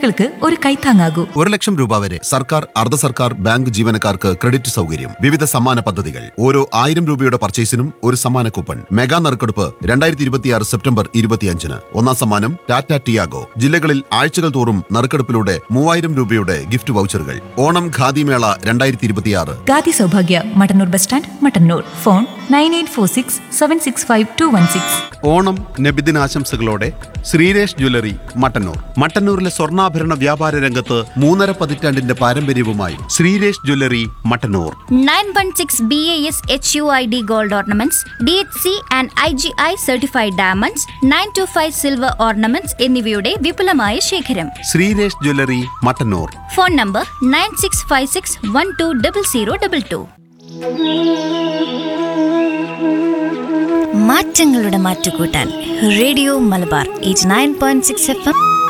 തൊഴിലാളികൾക്ക് ഒരു കൈത്താങ്ങാകൂ ഒരു ലക്ഷം രൂപ വരെ സർക്കാർ അർദ്ധ സർക്കാർ ബാങ്ക് ജീവനക്കാർക്ക് ക്രെഡിറ്റ് സൗകര്യം വിവിധ സമ്മാന പദ്ധതികൾ ഓരോ ആയിരം രൂപയുടെ പർച്ചേസിനും ഒരു സമ്മാന കൂപ്പൺ മെഗാ നറുക്കെടുപ്പ് രണ്ടായിരത്തി ഇരുപത്തിയാറ് സെപ്റ്റംബർ ഇരുപത്തിയഞ്ചിന് ഒന്നാം സമ്മാനം ടാറ്റ ടിയാഗോ ജില്ലകളിൽ ആഴ്ചകൾ തോറും നറുക്കെടുപ്പിലൂടെ മൂവായിരം രൂപയുടെ ഗിഫ്റ്റ് വൗച്ചറുകൾ ഓണം ഖാദിമേള രണ്ടായിരത്തി ഇരുപത്തിയാറ് Khadi Saubhagya Mattannur bus stand Mattannur phone nine eight four six seven six five two one six Onam നബിദിനാശംസകളോടെ ശ്രീരേഷ് ജ്വല്ലറി മട്ടന്നൂർ മട്ടന്നൂരിലെ സ്വർണ്ണാഭരണ വ്യാപാര രംഗത്ത് മൂന്നര പതിറ്റാണ്ടിന്റെ പാരമ്പര്യവുമായി Sreeresh jewellery Mattannur 916 BAS HUID gold ornaments, DHC and IGI certified diamonds, 925 silver ornaments എന്നിവയുടെ വിപുലമായ ശേഖരം Sreeresh jewellery Mattannur phone number nine six five six one two double zero double two മാറ്റങ്ങളുടെ മാറ്റുകൂട്ടാൻ radio Malabar eight nine point six F M